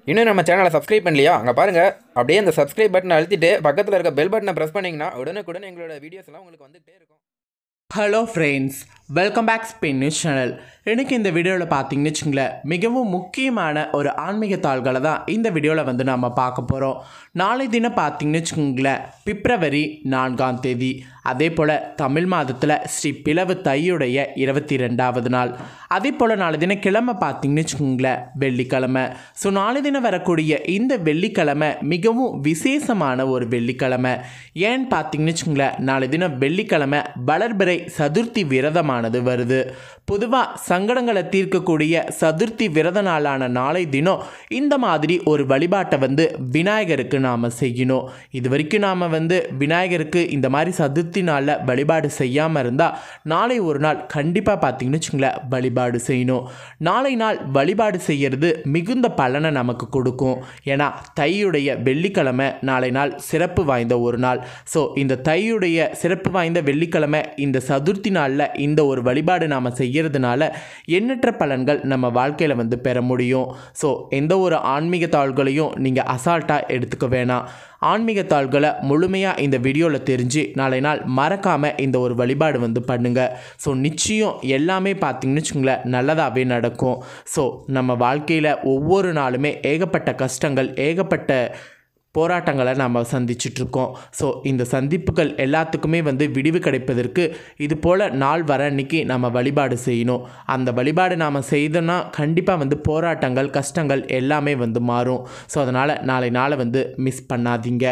இன்னும் நம்ம சேனலை சப்ஸ்கிரைப் பண்ணலையா அங்கே பாருங்கள் அப்படியே அந்த சப்ஸ்கிரைப் பட்டனை அழுத்திட்டு பக்கத்தில் இருக்க பெல் பட்டனை ப்ரெஸ் பண்ணிங்கன்னா உடனுக்குடன் எங்களோட வீடியோஸ் எல்லாம் உங்களுக்கு வந்துகிட்டே இருக்கும் hello friends welcome back spin news channel எனக்கு இந்த வீடியோவில் பார்த்தீங்கன்னு வச்சுங்களேன் மிகவும் முக்கியமான ஒரு ஆன்மீக தாள்களை தான் இந்த வீடியோவில் வந்து நம்ம பார்க்க போகிறோம் நாளை தினம் பார்த்தீங்கன்னு வச்சுக்கோங்களேன் பிப்ரவரி நான்காம் தேதி அதே போல் தமிழ் மாதத்தில் ஸ்ரீ பிளவு தையுடைய இருபத்தி ரெண்டாவது நாள் அதே போல் நாளை தினம் கிழமை பார்த்தீங்கன்னு வச்சுக்கோங்களேன் வெள்ளிக்கிழமை ஸோ நாளை தினம் வரக்கூடிய இந்த வெள்ளிக்கிழமை மிகவும் விசேஷமான ஒரு வெள்ளிக்கிழமை ஏன்னு பார்த்தீங்கன்னு வச்சுக்கோங்களேன் நாளை தினம் வெள்ளிக்கிழமை வளர்பிறை சதுர்த்தி விரதமானது வருது பொதுவாக சங்கடங்களை தீர்க்கக்கூடிய சதுர்த்தி விரத நாளான நாளை தினம் இந்த மாதிரி ஒரு வழிபாட்டை வந்து விநாயகருக்கு நாம் செய்யணும் இது வரைக்கும் நாம் வந்து விநாயகருக்கு இந்த மாதிரி சதுர்த்தி நாளில் வழிபாடு செய்யாமல் இருந்தால் நாளை ஒரு நாள் கண்டிப்பாக பார்த்தீங்கன்னு வச்சுங்களேன் வழிபாடு செய்யணும் நாளை நாள் வழிபாடு செய்கிறது மிகுந்த பலனை நமக்கு கொடுக்கும் ஏன்னா தையுடைய வெள்ளிக்கிழமை நாளை நாள் சிறப்பு வாய்ந்த ஒரு நாள் ஸோ இந்த தையுடைய சிறப்பு வாய்ந்த வெள்ளிக்கிழமை இந்த சதுர்த்தி நாளில் இந்த ஒரு வழிபாடு நாம் செய்கிறதுனால எண்ணற்ற பலன்கள் நம்ம வாழ்க்கையில் வந்து பெற முடியும் ஸோ எந்த ஒரு ஆன்மீக தாள்களையும் நீங்கள் அசால்ட்டாக எடுத்துக்க வேணாம் ஆன்மீக தாள்களை முழுமையாக இந்த வீடியோவில் தெரிஞ்சு நாளை நாள் மறக்காமல் இந்த ஒரு வழிபாடு வந்து பண்ணுங்கள் ஸோ நிச்சயம் எல்லாமே பார்த்தீங்கன்னு வச்சுங்களேன் நல்லதாகவே நடக்கும் ஸோ நம்ம வாழ்க்கையில் ஒவ்வொரு நாளுமே ஏகப்பட்ட கஷ்டங்கள் ஏகப்பட்ட போராட்டங்களை நம்ம சந்திச்சிட்ருக்கோம் ஸோ இந்த சந்திப்புகள் எல்லாத்துக்குமே வந்து விடிவு கிடைப்பதற்கு இது போல் நாள் வர அன்னைக்கு நம்ம வழிபாடு செய்யணும் அந்த வழிபாடு நாம் செய்தோன்னா கண்டிப்பாக வந்து போராட்டங்கள் கஷ்டங்கள் எல்லாமே வந்து மாறும் ஸோ அதனால் நாளை நாளை வந்து மிஸ் பண்ணாதீங்க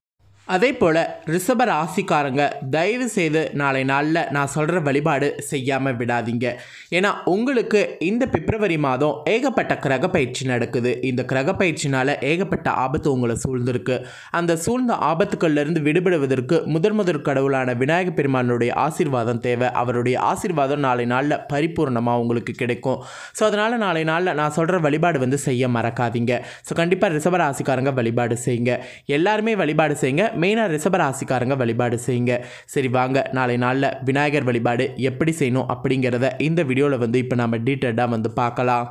அதே போல் ரிஷப ராசிக்காரங்க தயவு செய்து நாளை நாளில் நான் சொல்கிற வழிபாடு செய்யாமல் விடாதீங்க ஏன்னா உங்களுக்கு இந்த பிப்ரவரி மாதம் ஏகப்பட்ட கிரக பயிற்சி நடக்குது இந்த கிரக பயிற்சினால் ஏகப்பட்ட ஆபத்து உங்களை சூழ்ந்திருக்கு அந்த சூழ்ந்த ஆபத்துக்கள்லேருந்து விடுபடுவதற்கு முதல் முதல் கடவுளான விநாயக பெருமானுடைய ஆசீர்வாதம் தேவை அவருடைய ஆசீர்வாதம் நாளை நாளில் பரிபூர்ணமாக உங்களுக்கு கிடைக்கும் ஸோ அதனால் நாளை நாளில் நான் சொல்கிற வழிபாடு வந்து செய்ய மறக்காதீங்க ஸோ கண்டிப்பாக ரிஷப ராசிக்காரங்க வழிபாடு செய்யுங்க எல்லாருமே வழிபாடு செய்யுங்க மெயினாக ரிஷப ராசிக்காரங்க வழிபாடு செய்யுங்க சரி வாங்க நாளை நாளில் விநாயகர் வழிபாடு எப்படி செய்யணும் அப்படிங்கிறத இந்த வீடியோவில் வந்து இப்போ நம்ம டீட்டெயில்டாக வந்து பார்க்கலாம்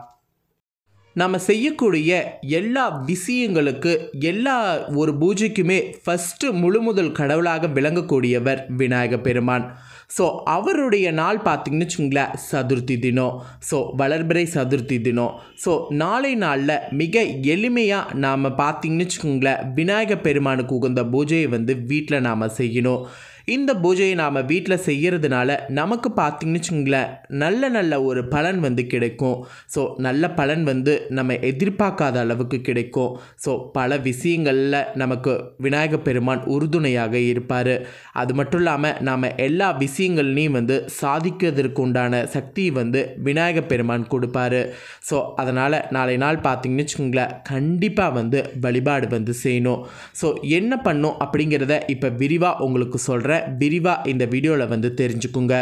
நம்ம செய்யக்கூடிய எல்லா விஷயங்களுக்கு எல்லா ஒரு பூஜைக்குமே ஃபஸ்ட்டு முழு முதல் கடவுளாக விளங்கக்கூடியவர் விநாயக பெருமான் ஸோ அவருடைய நாள் பார்த்திங்கன்னு வச்சுங்களேன் சதுர்த்தி தினம் ஸோ வளர்பிறை சதுர்த்தி தினம் ஸோ நாளை நாளில் மிக எளிமையாக நாம் பார்த்திங்கன்னு வச்சுக்கோங்களேன் விநாயக பெருமானுக்கு உகந்த பூஜையை வந்து வீட்டில் நாம் செய்யணும் இந்த பூஜையை நாம் வீட்டில் செய்கிறதுனால நமக்கு பார்த்திங்கன்னு வச்சுங்களேன் நல்ல நல்ல ஒரு பலன் வந்து கிடைக்கும் ஸோ நல்ல பலன் வந்து நம்ம எதிர்பார்க்காத அளவுக்கு கிடைக்கும் ஸோ பல விஷயங்களில் நமக்கு விநாயக பெருமான் உறுதுணையாக இருப்பார் அது மட்டும் இல்லாமல் நாம் எல்லா விஷயங்கள்லையும் வந்து சாதிக்கிறதுக்கு உண்டான சக்தி வந்து விநாயக பெருமான் கொடுப்பாரு ஸோ அதனால் நாளை நாள் பார்த்திங்கன்னு வச்சுக்கோங்களேன் கண்டிப்பாக வந்து வழிபாடு வந்து செய்யணும் ஸோ என்ன பண்ணும் அப்படிங்கிறத இப்போ விரிவாக உங்களுக்கு சொல்கிறேன் விரிவாக இந்த வீடியோவில் வந்து தெரிஞ்சுக்குங்க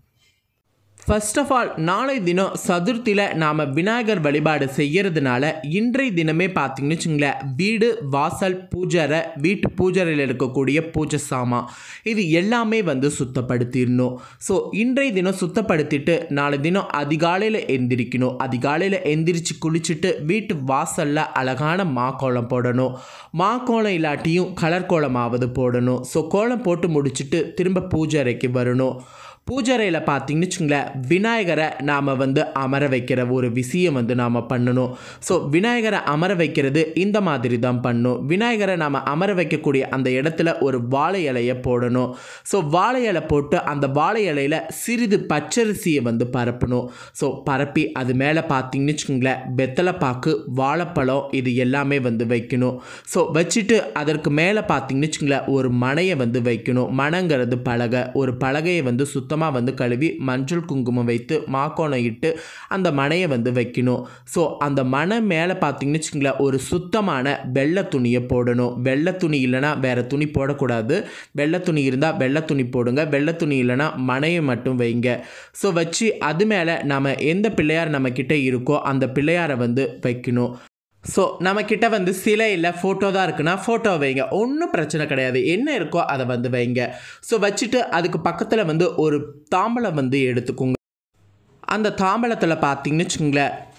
ஃபர்ஸ்ட் ஆஃப் ஆல் நாளை தினம் சதுர்த்தியில் நாம் விநாயகர் வழிபாடு செய்கிறதுனால இன்றைய தினமே பார்த்தீங்கன்னு வச்சுங்களேன் வீடு வாசல் பூஜரை வீட்டு பூஜரையில் இருக்கக்கூடிய பூஜை சாமான் இது எல்லாமே வந்து சுத்தப்படுத்திடணும் ஸோ இன்றைய தினம் சுத்தப்படுத்திட்டு நாளை தினம் அதிகாலையில் எந்திரிக்கணும் அதிகாலையில் எந்திரிச்சு குளிச்சுட்டு வீட்டு வாசலில் அழகான மா கோலம் போடணும் மா கோலம் இல்லாட்டியும் கலர் கோலமாவது போடணும் ஸோ கோலம் போட்டு முடிச்சுட்டு திரும்ப பூஜை அறைக்கு வரணும் பூஜரையில் பார்த்தீங்கன்னு வச்சுங்களேன் விநாயகரை நாம் வந்து அமர வைக்கிற ஒரு விஷயம் வந்து நாம் பண்ணணும் ஸோ விநாயகரை அமர வைக்கிறது இந்த மாதிரி தான் பண்ணும் விநாயகரை நாம் அமர வைக்கக்கூடிய அந்த இடத்துல ஒரு வாழை இலையை போடணும் ஸோ வாழை இலை போட்டு அந்த வாழை இலையில் சிறிது பச்சரிசியை வந்து பரப்பணும் ஸோ பரப்பி அது மேலே பார்த்தீங்கன்னு வச்சுக்கோங்களேன் வெத்தலை பாக்கு வாழைப்பழம் இது எல்லாமே வந்து வைக்கணும் ஸோ வச்சுட்டு அதற்கு மேலே பார்த்தீங்கன்னு வச்சுக்கோங்களேன் ஒரு மனையை வந்து வைக்கணும் மனைங்கிறது பலகை ஒரு பலகையை வந்து சுத்தம் சுத்தமாக வந்து கழுவி மஞ்சள் குங்குமம் வைத்து மாக்கோணம் இட்டு அந்த மனையை வந்து வைக்கணும் ஸோ அந்த மனை மேலே பார்த்தீங்கன்னு வச்சுங்களேன் ஒரு சுத்தமான வெள்ளை துணியை போடணும் வெள்ளை துணி இல்லைனா வேறு துணி போடக்கூடாது வெள்ளை துணி இருந்தால் வெள்ளை துணி போடுங்க வெள்ளை துணி இல்லைனா மனையை மட்டும் வைங்க ஸோ வச்சு அது மேலே நம்ம எந்த பிள்ளையார் நம்மக்கிட்ட இருக்கோ அந்த பிள்ளையாரை வந்து வைக்கணும் ஸோ நம்மக்கிட்ட வந்து சிலை இல்லை ஃபோட்டோ தான் இருக்குன்னா ஃபோட்டோ வைங்க ஒன்றும் பிரச்சனை கிடையாது என்ன இருக்கோ அதை வந்து வைங்க ஸோ வச்சுட்டு அதுக்கு பக்கத்தில் வந்து ஒரு தாம்பலம் வந்து எடுத்துக்கோங்க அந்த தாம்பலத்தில் பார்த்தீங்கன்னு வச்சுங்களேன்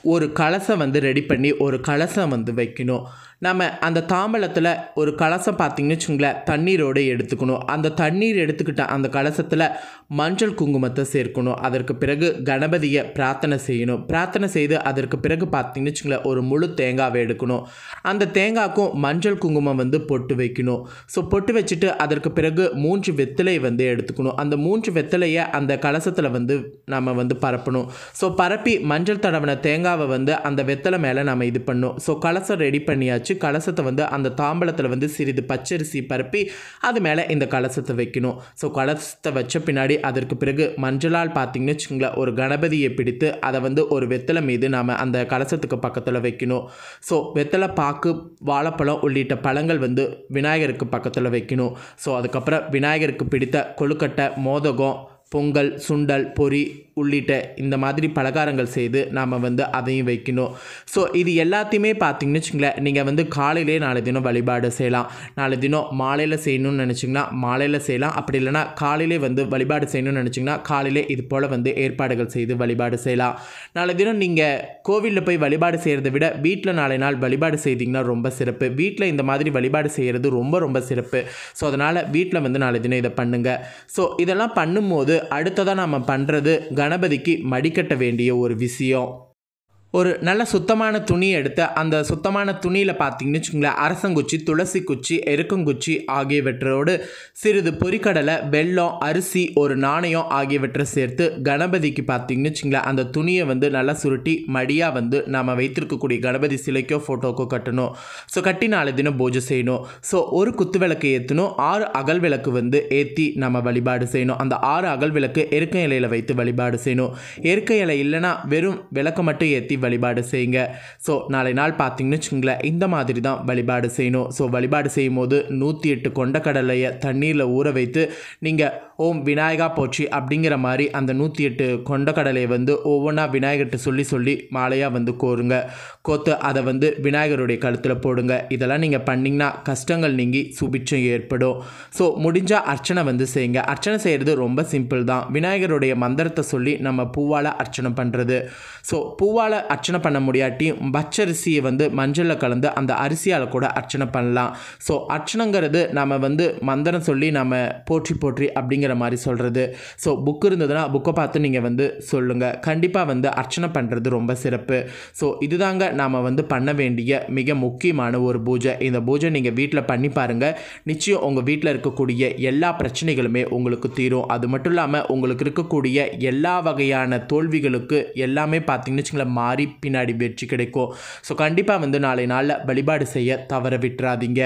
ஒரு கலசம் வந்து ரெடி பண்ணி ஒரு கலசம் வந்து வைக்கணும் நம்ம அந்த தாம்பலத்தில் ஒரு கலசம் பார்த்திங்கன்னு வச்சுங்களேன் தண்ணீரோடு எடுத்துக்கணும் அந்த தண்ணீர் எடுத்துக்கிட்ட அந்த கலசத்தில் மஞ்சள் குங்குமத்தை சேர்க்கணும் அதற்கு பிறகு கணபதியை பிரார்த்தனை செய்யணும் பிரார்த்தனை செய்து அதற்கு பிறகு பார்த்திங்கன்னு வச்சுங்களேன் ஒரு முழு தேங்காவை எடுக்கணும் அந்த தேங்காய்க்கும் மஞ்சள் குங்குமம் வந்து பொட்டு வைக்கணும் ஸோ பொட்டு வச்சுட்டு அதற்கு பிறகு மூன்று வெத்தலை வந்து எடுத்துக்கணும் அந்த மூன்று வெத்தலையை அந்த கலசத்தில் வந்து நம்ம வந்து பரப்பணும் ஸோ பரப்பி மஞ்சள் தடவின தேங்காவை வந்து அந்த வெத்தலை மேலே நம்ம இது பண்ணணும் ஸோ கலசம் ரெடி பண்ணியாச்சு கலசத்தை வந்து அந்த தாம்பலத்தில் வந்து சிறிது பச்சரிசி பரப்பி அது மேலே இந்த கலசத்தை வைக்கணும் ஸோ கலசத்தை வச்ச பின்னாடி அதற்கு பிறகு மஞ்சளால் பார்த்தீங்கன்னு வச்சுக்கோங்களேன் ஒரு கணபதியை பிடித்து அதை வந்து ஒரு வெத்தலை மீது நாம் அந்த கலசத்துக்கு பக்கத்தில் வைக்கணும் ஸோ வெத்தலை பாக்கு வாழைப்பழம் உள்ளிட்ட பழங்கள் வந்து விநாயகருக்கு பக்கத்தில் வைக்கணும் ஸோ அதுக்கப்புறம் விநாயகருக்கு பிடித்த கொழுக்கட்டை மோதகம் பொங்கல் சுண்டல் பொரி உள்ளிட்ட இந்த மாதிரி பலகாரங்கள் செய்து நாம் வந்து அதையும் வைக்கணும் ஸோ இது எல்லாத்தையுமே பார்த்தீங்கன்னு வச்சுங்களேன் நீங்கள் வந்து காலையிலே நாளை தினம் வழிபாடு செய்யலாம் நாளை தினம் மாலையில் செய்யணும்னு நினச்சிங்கன்னா மாலையில் செய்யலாம் அப்படி இல்லைனா காலையிலே வந்து வழிபாடு செய்யணும்னு நினச்சிங்கன்னா காலையிலே இது போல் வந்து ஏற்பாடுகள் செய்து வழிபாடு செய்யலாம் நாளை தினம் நீங்கள் கோவிலில் போய் வழிபாடு செய்கிறத விட வீட்டில் நாளை நாள் வழிபாடு செய்தீங்கன்னா ரொம்ப சிறப்பு வீட்டில் இந்த மாதிரி வழிபாடு செய்கிறது ரொம்ப ரொம்ப சிறப்பு ஸோ அதனால் வீட்டில் வந்து நாளை தினம் இதை பண்ணுங்கள் ஸோ இதெல்லாம் பண்ணும்போது அடுத்ததாக நம்ம பண்ணுறது கணபதிக்கு மடிக்கட்ட வேண்டிய ஒரு விஷயம் ஒரு நல்ல சுத்தமான துணி எடுத்து அந்த சுத்தமான துணியில் பார்த்தீங்கன்னு வச்சுங்களேன் அரசங்குச்சி துளசி குச்சி எருக்கங்குச்சி ஆகியவற்றோடு சிறிது பொரிக்கடலை வெல்லம் அரிசி ஒரு நாணயம் ஆகியவற்றை சேர்த்து கணபதிக்கு பார்த்தீங்கன்னு வச்சுங்களேன் அந்த துணியை வந்து நல்லா சுருட்டி மடியாக வந்து நாம் வைத்திருக்கக்கூடிய கணபதி சிலைக்கோ ஃபோட்டோக்கோ கட்டணும் ஸோ கட்டி நாலு தினம் பூஜை செய்யணும் ஸோ ஒரு குத்து விளக்கு ஏற்றணும் ஆறு அகல் விளக்கு வந்து ஏற்றி நம்ம வழிபாடு செய்யணும் அந்த ஆறு அகல் விளக்கு எருக்க இலையில் வைத்து வழிபாடு செய்யணும் எருக்க இலை இல்லைன்னா வெறும் விளக்கை மட்டும் ஏற்றி வழிபாடு செய்யுங்க ஸோ நாளை நாள் பார்த்தீங்கன்னு வச்சுங்களேன் இந்த மாதிரி தான் வழிபாடு செய்யணும் ஸோ வழிபாடு செய்யும் போது நூற்றி எட்டு கொண்டக்கடலையை தண்ணீரில் ஊற வைத்து நீங்கள் ஓம் விநாயகா போற்றி அப்படிங்கிற மாதிரி அந்த நூற்றி எட்டு கொண்டக்கடலையை வந்து ஒவ்வொன்றா விநாயகர்கிட்ட சொல்லி சொல்லி மாலையாக வந்து கோருங்க கோத்து அதை வந்து விநாயகருடைய கழுத்தில் போடுங்க இதெல்லாம் நீங்கள் பண்ணிங்கன்னா கஷ்டங்கள் நீங்கி சுபிட்சம் ஏற்படும் ஸோ முடிஞ்சால் அர்ச்சனை வந்து செய்யுங்க அர்ச்சனை செய்கிறது ரொம்ப சிம்பிள் தான் விநாயகருடைய மந்திரத்தை சொல்லி நம்ம பூவால் அர்ச்சனை பண்ணுறது ஸோ பூவால் அர்ச்சனை பண்ண முடியாட்டியும் பச்சரிசியை வந்து மஞ்சளில் கலந்து அந்த அரிசியால் கூட அர்ச்சனை பண்ணலாம் ஸோ அர்ச்சனைங்கிறது நம்ம வந்து மந்திரம் சொல்லி நம்ம போற்றி போற்றி அப்படிங்கிற மாதிரி சொல்கிறது ஸோ புக் இருந்ததுன்னா புக்கை பார்த்து நீங்கள் வந்து சொல்லுங்கள் கண்டிப்பாக வந்து அர்ச்சனை பண்ணுறது ரொம்ப சிறப்பு ஸோ இதுதாங்க நாம் வந்து பண்ண வேண்டிய மிக முக்கியமான ஒரு பூஜை இந்த பூஜை நீங்கள் வீட்டில் பண்ணி பாருங்கள் நிச்சயம் உங்கள் வீட்டில் இருக்கக்கூடிய எல்லா பிரச்சனைகளுமே உங்களுக்கு தீரும் அது மட்டும் இல்லாமல் உங்களுக்கு இருக்கக்கூடிய எல்லா வகையான தோல்விகளுக்கு எல்லாமே பார்த்தீங்கன்னு வச்சுங்களேன் மாறி பின்னாடி வெற்றி கிடைக்கும் ஸோ கண்டிப்பாக வந்து நாளை நாளில் வழிபாடு செய்ய தவற விட்டுறாதீங்க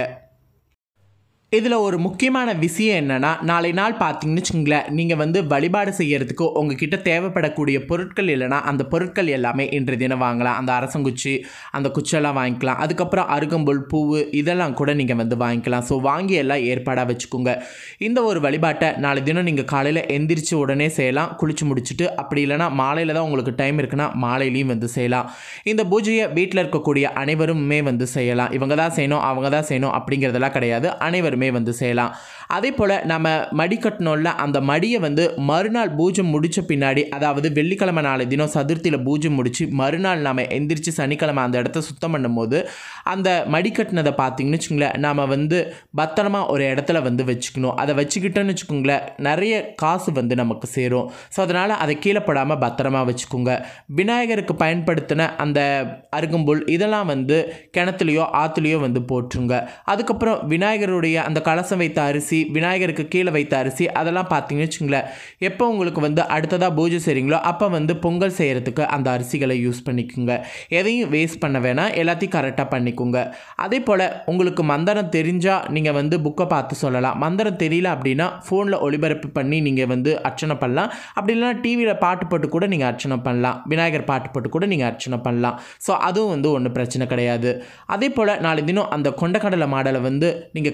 இதில் ஒரு முக்கியமான விஷயம் என்னென்னா நாளை நாள் பார்த்தீங்கன்னு வச்சுங்களேன் நீங்கள் வந்து வழிபாடு செய்யறதுக்கு உங்ககிட்ட தேவைப்படக்கூடிய பொருட்கள் இல்லைன்னா அந்த பொருட்கள் எல்லாமே இன்றைய தினம் வாங்கலாம் அந்த அரசங்குச்சி அந்த குச்செல்லாம் வாங்கிக்கலாம் அதுக்கப்புறம் அருகம்புல் பூவு இதெல்லாம் கூட நீங்கள் வந்து வாங்கிக்கலாம் ஸோ வாங்கி எல்லாம் ஏற்பாடாக வச்சுக்கோங்க இந்த ஒரு வழிபாட்டை நாளை தினம் நீங்கள் காலையில் எந்திரிச்சு உடனே செய்யலாம் குளிச்சு முடிச்சுட்டு அப்படி இல்லைன்னா மாலையில் தான் உங்களுக்கு டைம் இருக்குன்னா மாலையிலையும் வந்து செய்யலாம் இந்த பூஜையை வீட்டில் இருக்கக்கூடிய அனைவருமே வந்து செய்யலாம் இவங்க தான் செய்யணும் அவங்க தான் செய்யணும் அப்படிங்கிறதெல்லாம் கிடையாது அனைவருமே வந்து செய்யலாம் அதே போல் நம்ம மடி கட்டணும்ல அந்த மடியை வந்து மறுநாள் பூஜை முடித்த பின்னாடி அதாவது வெள்ளிக்கிழமை நாளை தினம் சதுர்த்தியில் பூஜை முடித்து மறுநாள் நம்ம எந்திரிச்சு சனிக்கிழமை அந்த இடத்த சுத்தம் பண்ணும்போது அந்த மடி கட்டினதை பார்த்தீங்கன்னு வச்சுங்களேன் நாம் வந்து பத்திரமா ஒரு இடத்துல வந்து வச்சுக்கணும் அதை வச்சுக்கிட்டோன்னு வச்சுக்கோங்களேன் நிறைய காசு வந்து நமக்கு சேரும் ஸோ அதனால் அதை கீழே படாமல் பத்திரமா வச்சுக்கோங்க விநாயகருக்கு பயன்படுத்தின அந்த அருகம்புல் இதெல்லாம் வந்து கிணத்துலையோ ஆற்றுலையோ வந்து போட்டுருங்க அதுக்கப்புறம் விநாயகருடைய அந்த கலசம் வைத்த அரிசி விநாயகருக்கு கீழே வைத்த அரிசி அதெல்லாம் பார்த்தீங்கன்னு வச்சுங்களேன் எப்போ உங்களுக்கு வந்து அடுத்ததாக பூஜை செய்கிறீங்களோ அப்போ வந்து பொங்கல் செய்கிறதுக்கு அந்த அரிசிகளை யூஸ் பண்ணிக்கோங்க எதையும் வேஸ்ட் பண்ண வேணாம் எல்லாத்தையும் கரெக்டாக பண்ணிக்கோங்க அதே போல் உங்களுக்கு மந்திரம் தெரிஞ்சால் நீங்கள் வந்து புக்கை பார்த்து சொல்லலாம் மந்திரம் தெரியல அப்படின்னா ஃபோனில் ஒளிபரப்பு பண்ணி நீங்கள் வந்து அர்ச்சனை பண்ணலாம் அப்படி இல்லைனா டிவியில் பாட்டு போட்டு கூட நீங்கள் அர்ச்சனை பண்ணலாம் விநாயகர் பாட்டு போட்டு கூட நீங்கள் அர்ச்சனை பண்ணலாம் ஸோ அதுவும் வந்து ஒன்றும் பிரச்சனை கிடையாது அதே போல் நாளை தினம் அந்த கொண்டக்கடலை மாடலை வந்து நீங்கள் கண்டிப்பாக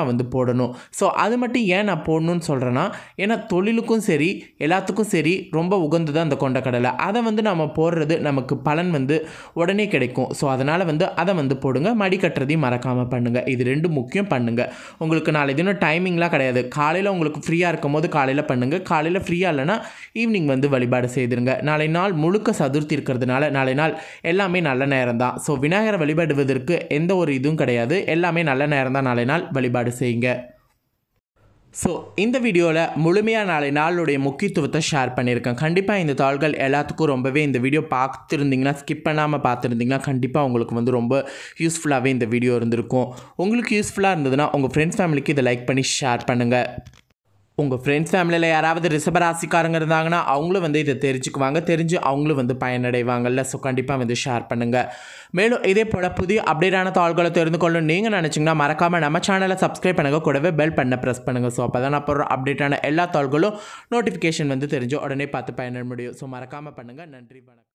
வந்து போடணும் ஸோ அது மட்டும் ஏன் நான் போடணும்னு சொல்கிறேன்னா ஏன்னா தொழிலுக்கும் சரி எல்லாத்துக்கும் சரி ரொம்ப உகந்தது அந்த கொண்டக்கடலை அதை வந்து நம்ம போடுறது நமக்கு பலன் வந்து உடனே கிடைக்கும் ஸோ அதனால் வந்து அதை வந்து போடுங்க மடி கட்டுறதையும் மறக்காமல் பண்ணுங்கள் இது ரெண்டு முக்கியம் பண்ணுங்கள் உங்களுக்கு நாளை தினம் டைமிங்லாம் கிடையாது காலையில் உங்களுக்கு ஃப்ரீயாக இருக்கும் போது காலையில் பண்ணுங்கள் காலையில் ஃப்ரீயாக இல்லைன்னா ஈவினிங் வந்து வழிபாடு செய்திருங்க நாளை நாள் முழுக்க சதுர்த்தி இருக்கிறதுனால நாளை நாள் எல்லாமே நல்ல நேரம் தான் ஸோ விநாயகரை வழிபடுவதற்கு எந்த ஒரு இதுவும் கிடையாது எல்லாமே நல்ல நேரம் தான் நாளை நாள் வழிபாடு செய்யுங்க ஸோ இந்த வீடியோவில் முழுமையாக நாளை நாளுடைய முக்கியத்துவத்தை ஷேர் பண்ணியிருக்கேன் கண்டிப்பாக இந்த தாள்கள் எல்லாத்துக்கும் ரொம்பவே இந்த வீடியோ பார்த்துருந்தீங்கன்னா ஸ்கிப் பண்ணாமல் பார்த்துருந்தீங்கன்னா கண்டிப்பாக உங்களுக்கு வந்து ரொம்ப யூஸ்ஃபுல்லாகவே இந்த வீடியோ இருந்திருக்கும் உங்களுக்கு யூஸ்ஃபுல்லாக இருந்ததுன்னா உங்கள் ஃப்ரெண்ட்ஸ் ஃபேமிலிக்கு இதை லைக் பண்ணி ஷேர் பண்ணுங்கள் உங்கள் ஃப்ரெண்ட்ஸ் ஃபேமிலியில் யாராவது ரிஷபராசிக்காரங்க இருந்தாங்கன்னா அவங்களும் வந்து இதை தெரிஞ்சுக்குவாங்க தெரிஞ்சு அவங்களும் வந்து பயனடைவாங்கல்ல ஸோ கண்டிப்பாக வந்து ஷேர் பண்ணுங்கள் மேலும் இதே போல் புதிய அப்டேட்டான தாள்களை தெரிந்து கொள்ள நீங்கள் நினச்சிங்கன்னா மறக்காமல் நம்ம சேனலை சப்ஸ்கிரைப் பண்ணுங்கள் கூடவே பெல் பண்ண ப்ரெஸ் பண்ணுங்கள் ஸோ அப்போ தான் நான் போடுற அப்டேட்டான எல்லா தாள்களும் நோட்டிஃபிகேஷன் வந்து தெரிஞ்சு உடனே பார்த்து பயனிட முடியும் ஸோ மறக்காமல் பண்ணுங்கள் நன்றி வணக்கம்